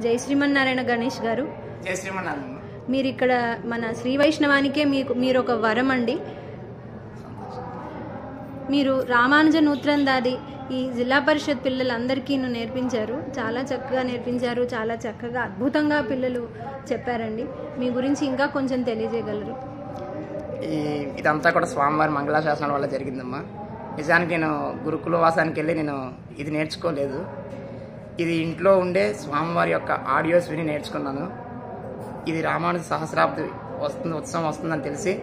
జై శ్రీమన్నారాయణ గణేష్ గారు జయ శ్రీమన్నారాయణ మీరు ఇక్కడ మన శ్రీ వైష్ణవానికే మీకు మీరు ఒక వరం అండి మీరు రామానుజ నూత్రందాది ఈ జిల్లా పరిషత్ పిల్లలందరికీ నేర్పించారు చాలా చక్కగా నేర్పించారు చాలా చక్కగా అద్భుతంగా పిల్లలు చెప్పారండి మీ గురించి ఇంకా కొంచెం తెలియజేయగలరు ఈ ఇదంతా కూడా స్వామివారి మంగళాశాసనాల వల్ల జరిగిందమ్మా నిజానికి నేను గురుకుల వాసానికి వెళ్ళి నేను ఇది నేర్చుకోలేదు ఇది ఇంట్లో ఉండే స్వామివారి యొక్క ఆడియోస్ విని నేర్చుకున్నాను ఇది రామానుజ సహస్రాబ్ది వస్తుంది ఉత్సవం వస్తుందని తెలిసి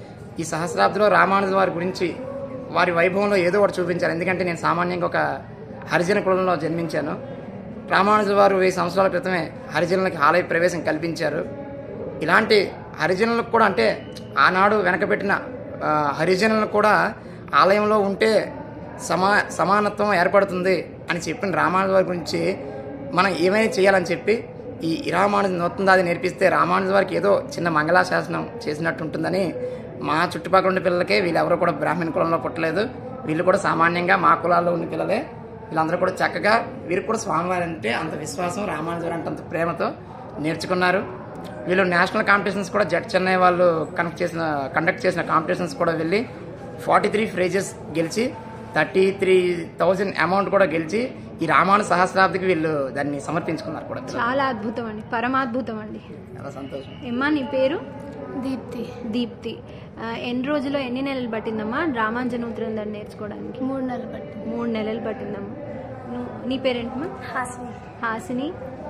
ఈ సహస్రాబ్దిలో రామానుజ వారి గురించి వారి వైభవంలో ఏదో ఒకటి చూపించారు ఎందుకంటే నేను సామాన్యంగా ఒక హరిజన కులంలో జన్మించాను రామానుజ వారు వెయ్యి సంవత్సరాల క్రితమే హరిజనులకి ఆలయ ప్రవేశం కల్పించారు ఇలాంటి హరిజనులకు కూడా అంటే ఆనాడు వెనకబెట్టిన ఆ, హరిజనులకు కూడా ఆలయంలో ఉంటే సమా సమానత్వం ఏర్పడుతుంది అని చెప్పిన రామానుజ వారి గురించి మనం ఏమైనా చేయాలని చెప్పి ఈ రామానుజ నూతనదాది నేర్పిస్తే రామానుజ వారికి ఏదో చిన్న మంగళాశాసనం చేసినట్టు ఉంటుందని మా చుట్టుపక్కల ఉండే పిల్లలకే వీళ్ళెవరూ కూడా బ్రాహ్మణ కులంలో పుట్టలేదు వీళ్ళు కూడా సామాన్యంగా మా కులాల్లో ఉన్న పిల్లలే వీళ్ళందరూ కూడా చక్కగా వీరికి కూడా స్వామివారి అంటే అంత విశ్వాసం రామానుజుడు అంటే అంత ప్రేమతో నేర్చుకున్నారు వీళ్ళు నేషనల్ కాంపిటీషన్స్ కూడా జట్ చెన్నై వాళ్ళు కనెక్ట్ చేసిన కండక్ట్ చేసిన కాంపిటీషన్స్ కూడా వెళ్ళి ఫార్టీ త్రీ ఫ్రేజెస్ గెలిచి థర్టీ త్రీ థౌజండ్ అమౌంట్ కూడా గెలిచి ఈ రామాను సహస్రాబ్దికి వీళ్ళు దాన్ని సమర్పించుకున్నారు కూడా చాలా అద్భుతం అండి పరమాద్భుతం అండి చాలా సంతోషం ఎమ్మా నీ పేరు దీప్తి దీప్తి ఆ, ఎన్ని రోజుల్లో ఎన్ని నెలలు పట్టిందమ్మా రామానుజ నూత్రందాన్ని నేర్చుకోవడానికి మూడు నెలలు పట్టింది మూడు నెలలు పట్టిందమ్మా నువ్వు నీ పేరేంటమ్మా హాసిని హాసిని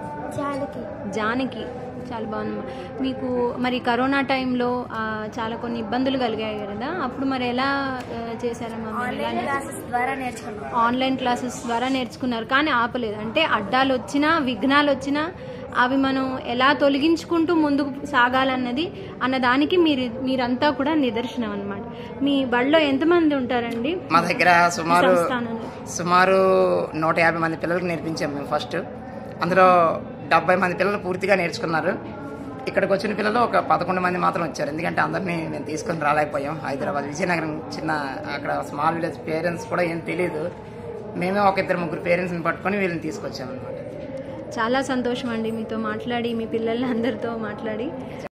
జానకి జానకి చాలా బాగుందమ్మా మీకు మరి కరోనా టైంలో ఆ, చాలా కొన్ని ఇబ్బందులు కలిగాయి కదా అప్పుడు మరి ఎలా ఆ, చేశారమ్మా మీరు? ఎలా ఆన్లైన్ నేర్చు- క్లాసెస్ ద్వారా నేర్చుకున్నాం ఆన్లైన్ క్లాసెస్ ద్వారా నేర్చుకున్నారు కానీ ఆపలేదు అంటే అడ్డాలు వచ్చినా విఘ్నాలు వచ్చినా అవి మనం ఎలా తొలగించుకుంటూ ముందుకు సాగాలన్నది అన్నదానికి మీరు మీరంతా కూడా నిదర్శనం అన్నమాట మీ బడిలో ఎంతమంది ఉంటారండి మా దగ్గర సుమారు సంస్థానంలో సుమారు నూట యాభై మంది పిల్లలకు నేర్పించాం మేము ఫస్ట్ అందులో డెబ్బై మంది పిల్లలు పూర్తిగా నేర్చుకున్నారు ఇక్కడికి వచ్చిన పిల్లలు ఒక పదకొండు మంది మాత్రం వచ్చారు ఎందుకంటే అందరినీ మేము తీసుకొని రాలేకపోయాం హైదరాబాద్ విజయనగరం చిన్న అక్కడ స్మాల్ విలేజ్ పేరెంట్స్ కూడా ఏం తెలియదు మేమే ఒక ఇద్దరు ముగ్గురు పేరెంట్స్ని పట్టుకొని వీళ్ళని తీసుకొచ్చాం అనమాట చాలా సంతోషం అండి మీతో మాట్లాడి మీ పిల్లల్ని అందరితో మాట్లాడి